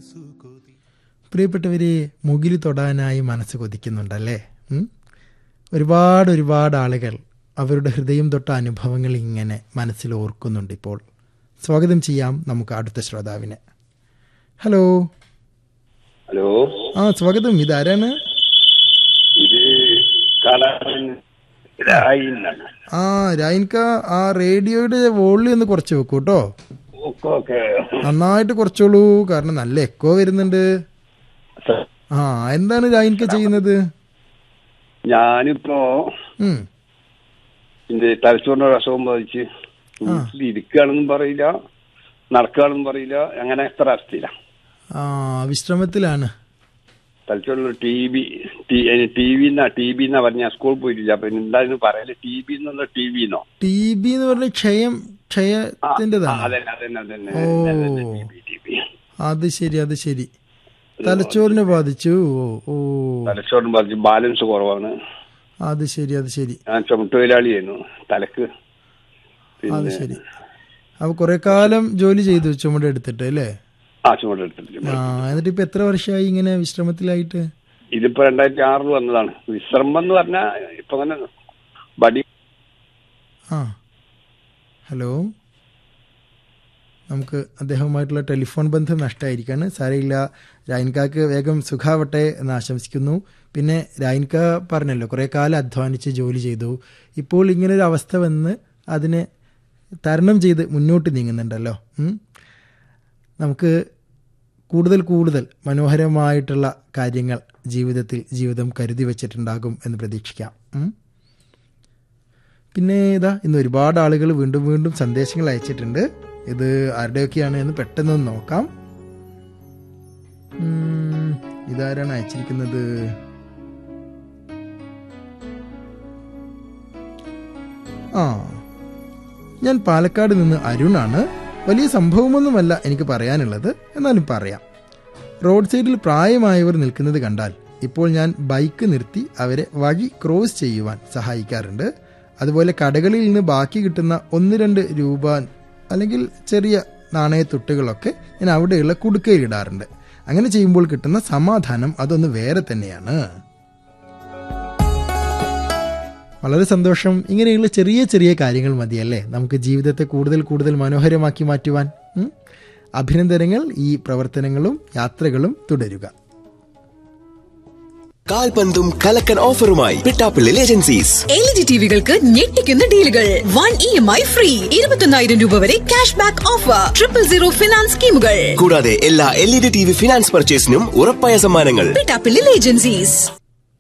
പ്രിയപ്പെട്ടവരെ മുകിൽ തൊടാനായി മനസ്സ് കൊതിക്കുന്നുണ്ടല്ലേ ഉം? ഒരുപാട് ഒരുപാട് ആളുകൾ അവരുടെ ഹൃദയം തൊട്ട അനുഭവങ്ങൾ ഇങ്ങനെ മനസ്സിൽ ഓർക്കുന്നുണ്ട് ഇപ്പോൾ സ്വാഗതം ചെയ്യാം നമുക്ക് അടുത്ത ശ്രോതാവിനെ ഹലോ ഹലോ ആ സ്വാഗതം ഇതാരാണ് ഇത് കാലാവൻ രായിന്നാണ് ആ രായിൻക ആ റേഡിയോയുടെ വോളിയം ഒന്ന് കുറച്ച് വെക്കൂ കേട്ടോ ഓക്കെ ഓക്കെ നന്നായിട്ട് കുറച്ചോളൂ കാരണം നല്ല എക്കോ വരുന്നുണ്ട് ആ എന്താണ് രായിൻക ചെയ്യുന്നത് ഞാനിപ്പോ ഉം എന്റെ തലച്ചോറിന്റെ ഒരു അസുഖം ബാധിച്ച് വീട്ടിൽ ഇരിക്കുകയാണെന്നും പറയില്ല നടക്കുകയാണെന്നും പറയില്ല അങ്ങനെ എത്ര അവസ്ഥയില്ല ആ വിശ്രമത്തിലാണ് തലച്ചോറിൽ ടി ബി ടി വി എന്നാ ടി ബി എന്നാ പറഞ്ഞ ഞാൻ സ്കൂളിൽ പോയിട്ടില്ല അപ്പൊ എന്തായാലും പറയല് ടി ബി എന്നുള്ള ടി വി എന്നോ ടി ബി എന്ന് പറഞ്ഞ ക്ഷയം ക്ഷയത്തിൻ്റെതാണ് അതന്നെ അതന്നെ അതന്നെ ഓ. ടി ബി ടി ബി അത് ശരി അത് ശരി തലച്ചോറിനെ ബാധിച്ചു ഓ ഓ തലച്ചോറിന് ബാധിച്ച് ബാലൻസ് കുറവാണ് അത് ശരി അത് ശരി ഞാൻ ചുമട്ടുതൊഴിലാളിയായിരുന്നു തലക്ക് അത് പിന്നെ ശരി അപ്പൊ കുറെ കാലം ജോലി ചെയ്തു ചുമട് എടുത്തിട്ട് അല്ലേ ആ ചുമടെടുത്തിട്ട് ആ എന്നിട്ട് ഇപ്പൊ എത്ര വർഷമായി ഇങ്ങനെ വിശ്രമത്തിലായിട്ട് ഇതിപ്പോ രണ്ടായിരത്തി ആറിൽ വന്നതാണ് വിശ്രമം എന്ന് പറഞ്ഞാൽ ഇപ്പൊ അങ്ങനെ ബഡി ആ ഹലോ നമുക്ക് അദ്ദേഹവുമായിട്ടുള്ള ടെലിഫോൺ ബന്ധം നഷ്ടമായിരിക്കാണ് സാരയില്ല രായൻകാക്ക് വേഗം സുഖാവട്ടെ എന്ന് ആശംസിക്കുന്നു പിന്നെ രായൻക പറഞ്ഞല്ലോ കുറേ കാലം അധ്വാനിച്ച് ജോലി ചെയ്തു ഇപ്പോൾ ഇങ്ങനൊരു അവസ്ഥ വന്ന് അതിനെ തരണം ചെയ്ത് മുന്നോട്ട് നീങ്ങുന്നുണ്ടല്ലോ ഉം. നമുക്ക് കൂടുതൽ കൂടുതൽ മനോഹരമായിട്ടുള്ള കാര്യങ്ങൾ ജീവിതത്തിൽ ജീവിതം കരുതി വച്ചിട്ടുണ്ടാകും എന്ന് പ്രതീക്ഷിക്കാം ഉം. പിന്നെ ഇതാ ഇന്ന് ഒരുപാട് ആളുകൾ വീണ്ടും വീണ്ടും സന്ദേശങ്ങൾ അയച്ചിട്ടുണ്ട് ഇത് ആരുടെയൊക്കെയാണ് എന്ന് പെട്ടെന്ന് നോക്കാം ഉം, ഇതാരാണ് അയച്ചിരിക്കുന്നത് ആ ഞാൻ പാലക്കാട് നിന്ന് അരുണാണ് വലിയ സംഭവമൊന്നുമല്ല എനിക്ക് പറയാനുള്ളത് എന്നാലും പറയാം റോഡ് സൈഡിൽ പ്രായമായവർ നിൽക്കുന്നത് കണ്ടാൽ ഇപ്പോൾ ഞാൻ ബൈക്ക് നിർത്തി അവരെ വഴി ക്രോസ് ചെയ്യുവാൻ സഹായിക്കാറുണ്ട് അതുപോലെ കടകളിൽ നിന്ന് ബാക്കി കിട്ടുന്ന ഒന്ന് രണ്ട് രൂപ അല്ലെങ്കിൽ ചെറിയ നാണയത്തുട്ടുകളൊക്കെ ഞാൻ അവിടെയുള്ള കുടുക്കയിലിടാറുണ്ട് അങ്ങനെ ചെയ്യുമ്പോൾ കിട്ടുന്ന സമാധാനം അതൊന്ന് വേറെ തന്നെയാണ് വളരെ സന്തോഷം ഇങ്ങനെയുള്ള ചെറിയ ചെറിയ കാര്യങ്ങൾ മതിയല്ലേ നമുക്ക് ജീവിതത്തെ കൂടുതൽ കൂടുതൽ മനോഹരമാക്കി മാറ്റുവാൻ ഉം? അഭിനന്ദനങ്ങൾ ഈ പ്രവർത്തനങ്ങളും യാത്രകളും തുടരുക കാൽപന്തും കലക്കൻ ഓഫറുമായി Pittappillil agencies L E D ടിവികൾക്ക് ഞെട്ടിക്കുന്ന ഡീലുകൾ one E M I free ഇരുപത്തൊന്നായിരം രൂപ വരെ cash back offer triple zero finance സ്കീമുകൾ കൂടാതെ എല്ലാ L E D T V finance പർച്ചേസിനും ഉറപ്പായ സമ്മാനങ്ങൾ പിട്ടാപ്പിള്ളിൽ ഏജൻസീസ്